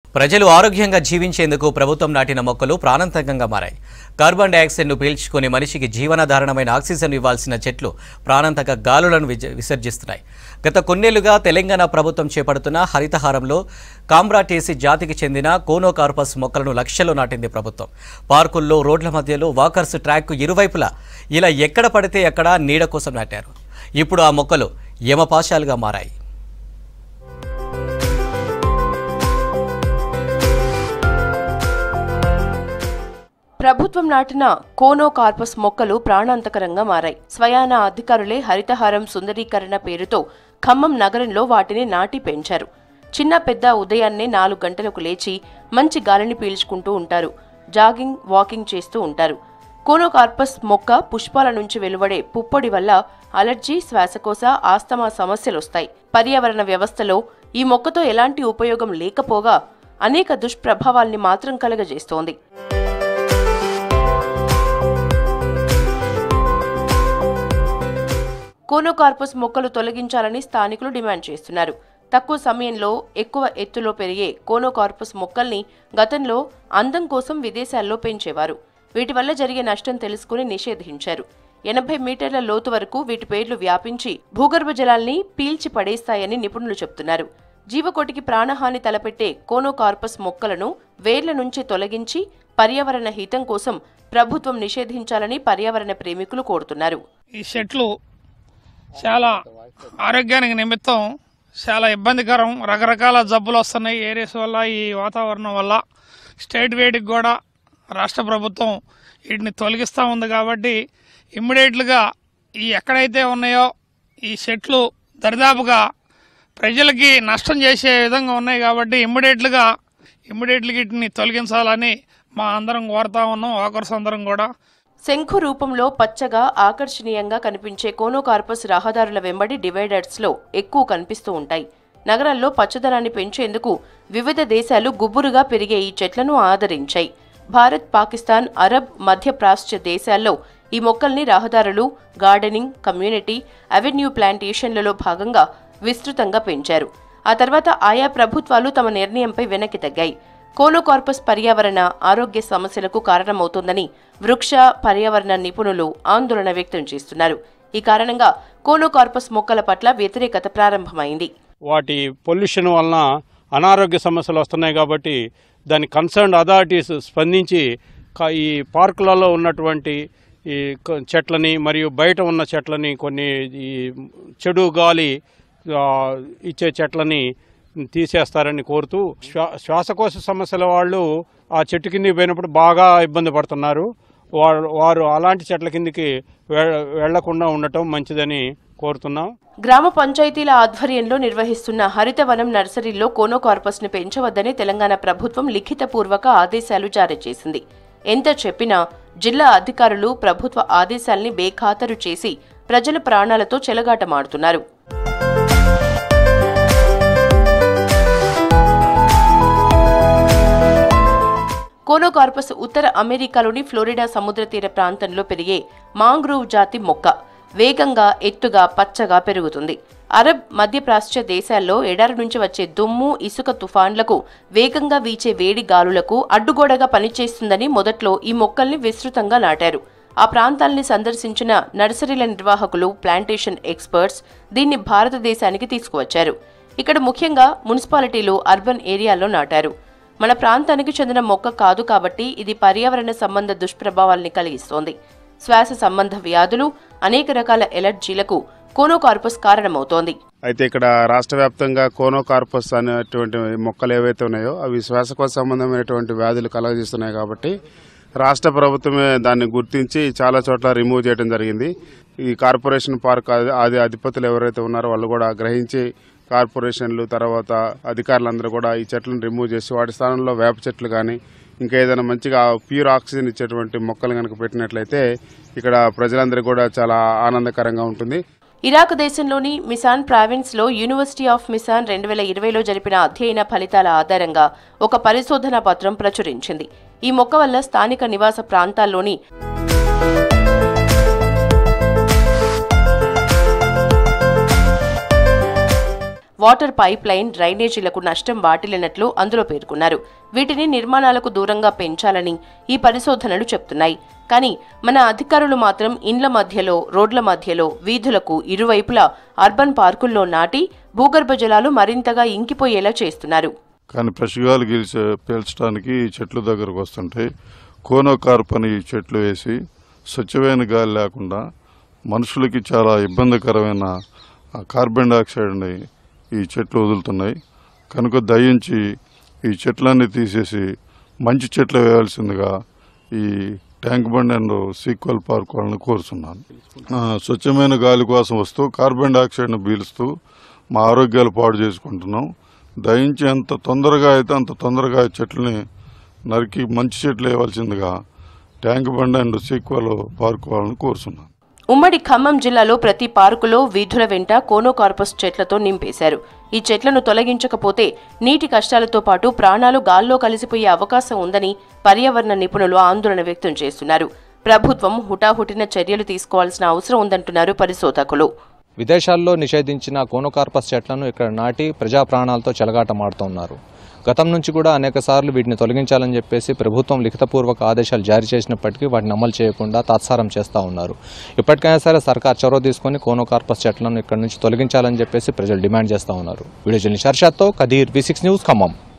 ప్రజలు ఆరోగ్యంగా జీవించేందుకు ప్రభుత్వం నాటిన మొక్కలు ప్రాణాంతకంగా మారాయి కార్బన్ డైఆక్సైడ్ను పీల్చుకుని మనిషికి జీవనాధారణమైన ఆక్సిజన్ ఇవ్వాల్సిన చెట్లు ప్రాణాంతక గాలులను విజ- విసర్జిస్తున్నాయి గత కొన్నేళ్లుగా తెలంగాణ ప్రభుత్వం చేపడుతున్న హరితహారంలో కామ్రాటేసి జాతికి చెందిన కోనోకార్పస్ మొక్కలను లక్షల్లో నాటింది ప్రభుత్వం పార్కుల్లో రోడ్ల మధ్యలో వాకర్స్ ట్రాక్ ఇరువైపులా ఇలా ఎక్కడ పడితే అక్కడ నీడ కోసం నాటారు ఇప్పుడు ఆ మొక్కలు యమపాశాలుగా మారాయి ప్రభుత్వం నాటిన కోనో కార్పస్ మొక్కలు ప్రాణాంతకరంగా మారాయి స్వయాన అధికారులే హరితహారం సుందరీకరణ పేరుతో ఖమ్మం నగరంలో వాటిని నాటి పెంచారు చిన్న పెద్ద ఉదయాన్నే నాలుగు గంటలకు లేచి మంచి గాలిని పీల్చుకుంటూ ఉంటారు జాగింగ్ వాకింగ్ చేస్తూ ఉంటారు కోనోకార్పస్ మొక్క పుష్పాల నుంచి వెలువడే పుప్పొడి వల్ల అలర్జీ శ్వాసకోశ ఆస్తమా సమస్యలొస్తాయి పర్యావరణ వ్యవస్థలో ఈ మొక్కతో ఎలాంటి ఉపయోగం లేకపోగా అనేక దుష్ప్రభావాల్ని మాత్రం కలగజేస్తోంది కోనోకార్పస్ మొక్కలు తొలగించాలని స్థానికులు డిమాండ్ చేస్తున్నారు తక్కువ సమయంలో ఎక్కువ ఎత్తులో పెరిగే కోనోకార్పస్ మొక్కల్ని గతంలో అందం కోసం విదేశాల్లో పెంచేవారు వీటి వల్ల జరిగే నష్టం తెలుసుకుని నిషేధించారు ఎనభై మీటర్ల లోతు వరకు వీటి పేర్లు వ్యాపించి భూగర్భ జలాల్ని పీల్చి పడేస్తాయని నిపుణులు చెబుతున్నారు జీవకోటికి ప్రాణహాని తలపెట్టే కోనోకార్పస్ మొక్కలను వేర్ల నుంచి తొలగించి పర్యావరణ హితం కోసం ప్రభుత్వం నిషేధించాలని పర్యావరణ ప్రేమికులు కోరుతున్నారు ఈ చెట్లు చాలా ఆరోగ్యానికి నిమిత్తం చాలా ఇబ్బందికరం రకరకాల జబ్బులు వస్తున్నాయి ఏరియాస్ వల్ల ఈ వాతావరణం వల్ల స్టేట్ వేడికి కూడా రాష్ట్ర ప్రభుత్వం వీటిని తొలగిస్తూ ఉంది కాబట్టి ఇమ్మీడియట్లుగా ఈ ఎక్కడైతే ఉన్నాయో ఈ చెట్లు దరిదాపుగా ప్రజలకి నష్టం చేసే విధంగా ఉన్నాయి కాబట్టి ఇమ్మీడియట్లుగా ఇమ్మీడియట్గా వీటిని తొలగించాలని మా అందరం కోరుతా ఉన్నాం వాకర్స్ అందరం కూడా శంఖు రూపంలో పచ్చగా ఆకర్షణీయంగా కనిపించే కోనోకార్పస్ రహదారుల వెంబడి డివైడర్స్లో ఎక్కువ కనిపిస్తూ ఉంటాయి నగరాల్లో పచ్చదనాన్ని పెంచేందుకు వివిధ దేశాలు గుబురుగా పెరిగే ఈ చెట్లను ఆదరించాయి భారత్ పాకిస్తాన్ అరబ్ మధ్యప్రాచ్య దేశాల్లో ఈ మొక్కల్ని రహదారులు గార్డెనింగ్ కమ్యూనిటీ అవెన్యూ ప్లాంటేషన్లలో భాగంగా విస్తృతంగా పెంచారు ఆ తర్వాత ఆయా ప్రభుత్వాలు తమ నిర్ణయంపై వెనక్కి తగ్గాయి కోనోకార్పస్ పర్యావరణ ఆరోగ్య సమస్యలకు కారణమవుతోందని వృక్ష పర్యావరణ నిపుణులు ఆందోళన వ్యక్తం చేస్తున్నారు ఈ కారణంగా కోనోకార్పస్ మొక్కల పట్ల వ్యతిరేకత ప్రారంభమైంది వాటి పొల్యూషన్ వలన అనారోగ్య సమస్యలు వస్తున్నాయి కాబట్టి దాని కన్సర్న్ అథారిటీస్ స్పందించి క- ఈ పార్కులలో ఉన్నటువంటి ఈ క- చెట్లని మరియు బయట ఉన్న చెట్లని కొన్ని ఈ చెడు గాలి ఆ, ఇచ్చే చెట్లని తీసేస్తారని కోరుతూ శ్వా శ్వాసకోశ సమస్యల వాళ్ళు ఆ చెట్టు కిందకి పోయినప్పుడు బాగా ఇబ్బంది పడుతున్నారు వారు వారు అలాంటి చెట్ల కిందికి వె- వెళ్లకుండా ఉండటం మంచిదని కోరుతున్నాం గ్రామ పంచాయతీల ఆధ్వర్యంలో నిర్వహిస్తున్న హరితవనం నర్సరీల్లో కోనోకార్పస్ ను పెంచవద్దని తెలంగాణ ప్రభుత్వం లిఖితపూర్వక ఆదేశాలు జారీ చేసింది ఎంత చెప్పినా జిల్లా అధికారులు ప్రభుత్వ ఆదేశాల్ని బేఖాతరు చేసి ప్రజల ప్రాణాలతో చెలగాటమాడుతున్నారు కోనోకార్పస్ ఉత్తర అమెరికాలోని ఫ్లోరిడా సముద్ర తీర ప్రాంతంలో పెరిగే మాంగ్రూవ్ జాతి మొక్క వేగంగా ఎత్తుగా పచ్చగా పెరుగుతుంది అరబ్ మధ్యప్రాచ్య దేశాల్లో ఎడారి నుంచి వచ్చే దుమ్ము ఇసుక తుఫాన్లకు వేగంగా వీచే వేడి గాలులకు అడ్డుగోడగా పనిచేస్తుందని మొదట్లో ఈ మొక్కల్ని విస్తృతంగా నాటారు ఆ ప్రాంతాల్ని సందర్శించిన నర్సరీల నిర్వాహకులు ప్లాంటేషన్ ఎక్స్పర్ట్స్ దీన్ని భారతదేశానికి తీసుకువచ్చారు ఇక్కడ ముఖ్యంగా మున్సిపాలిటీలు అర్బన్ ఏరియాల్లో నాటారు మన ప్రాంతానికి చెందిన మొక్క కాదు కాబట్టి ఇది పర్యావరణ సంబంధ దుష్ప్రభావాల్ని కలిగిస్తోంది శ్వాస సంబంధ వ్యాధులు అనేక రకాల ఎలర్జీలకు కోనోకార్పస్ కారణమవుతోంది అయితే ఇక్కడ రాష్ట్ర వ్యాప్తంగా కోనోకార్పస్ అనేటువంటి మొక్కలు ఏవైతే ఉన్నాయో అవి శ్వాసకోశ సంబంధమైనటువంటి వ్యాధులు కలగజేస్తున్నాయి కాబట్టి రాష్ట్ర ప్రభుత్వమే దాన్ని గుర్తించి చాలా చోట్ల రిమూవ్ చేయడం జరిగింది ఈ కార్పొరేషన్ పార్క్ అది- అది అధిపతులు ఎవరైతే ఉన్నారో వాళ్ళు కూడా గ్రహించి కార్పొరేషన్లు తర్వాత అధికారులందరూ కూడా ఈ చెట్లను రిమూవ్ చేసి వాటి స్థానంలో వేప చెట్లు కానీ ఇంకా ఏదైనా మంచిగా ప్యూర్ ఆక్సిజన్ ఇచ్చేటువంటి మొక్కలు కనుక పెట్టినట్లయితే ఇక్కడ ప్రజలందరికీ కూడా చాలా ఆనందకరంగా ఉంటుంది ఇరాక్ దేశంలోని మిసాన్ ప్రావిన్స్ లో యూనివర్సిటీ ఆఫ్ మిసాన్ రెండు వేల ఇరవైలో జరిపిన అధ్యయన ఫలితాల ఆధారంగా ఒక పరిశోధనా పత్రం ప్రచురించింది ఈ మొక్క వల్ల స్థానిక నివాస ప్రాంతాల్లోని వాటర్ పైప్ లైన్ డ్రైనేజీలకు నష్టం వాటిల్లినట్లు అందులో పేర్కొన్నారు వీటిని నిర్మాణాలకు దూరంగా పెంచాలని ఈ పరిశోధనలు చెప్తున్నాయి కానీ మన అధికారులు మాత్రం ఇండ్ల మధ్యలో రోడ్ల మధ్యలో వీధులకు ఇరువైపులా అర్బన్ పార్కుల్లో నాటి భూగర్భ జలాలు మరింతగా ఇంకిపోయేలా చేస్తున్నారు కానీ ఫ్రెష్ గాలి గీల్చే పీల్చడానికి ఈ చెట్లు దగ్గరకు వస్తుంటాయి కోనోకార్ప్ అని ఈ చెట్లు వేసి స్వచ్ఛమైన గాలి లేకుండా మనుషులకి చాలా ఇబ్బందికరమైన ఆ కార్బన్ డైఆక్సైడ్ని ఈ చెట్లు వదులుతున్నాయి కనుక దయించి ఈ చెట్లన్నీ తీసేసి మంచి చెట్లు వేయాల్సిందిగా ఈ Tank Bund and sequel park వాళ్ళని కోరుతున్నాను ఆ, స్వచ్ఛమైన గాలి కోసం వస్తూ కార్బన్ డైఆక్సైడ్ను పీలుస్తూ మా ఆరోగ్యాలు పాడు చేసుకుంటున్నాం దయించి ఎంత తొందరగా అయితే అంత తొందరగా ఈ చెట్లని నరికి మంచి చెట్లు వేయవలసిందిగా Tank Bund and sequel park వాళ్ళని కోరుతున్నాను ఉమ్మడి ఖమ్మం జిల్లాలో ప్రతి పార్కులో వీధుల వెంట కోనోకార్పస్ చెట్లతో నింపేశారు ఈ చెట్లను తొలగించకపోతే నీటి కష్టాలతో పాటు ప్రాణాలు గాల్లో కలిసిపోయే అవకాశం ఉందని పర్యావరణ నిపుణులు ఆందోళన వ్యక్తం చేస్తున్నారు ప్రభుత్వం హుటాహుటిన చర్యలు తీసుకోవాల్సిన అవసరం ఉందంటున్నారు పరిశోధకులు విదేశాల్లో నిషేధించిన కోనోకార్పస్ చెట్లను ఇక్కడ నాటి ప్రజా ప్రాణాలతో చెలగాటమాడుతున్నారు గతం నుంచి కూడా అనేక సార్లు వీటిని తొలగించాలని చెప్పేసి ప్రభుత్వం లిఖితపూర్వక ఆదేశాలు జారీ చేసినప్పటికీ వాటిని అమలు చేయకుండా తాత్సారం చేస్తూ ఉన్నారు ఇప్పటికైనా సరే సర్కార్ చొరవ తీసుకొని కోనోకార్పస్ చెట్లను ఇక్కడ నుంచి తొలగించాలని చెప్పేసి ప్రజలు డిమాండ్ చేస్తూ ఉన్నారు వీడియో జర్నలిస్ట్ హర్షాద్తో Kadir V six news Khammam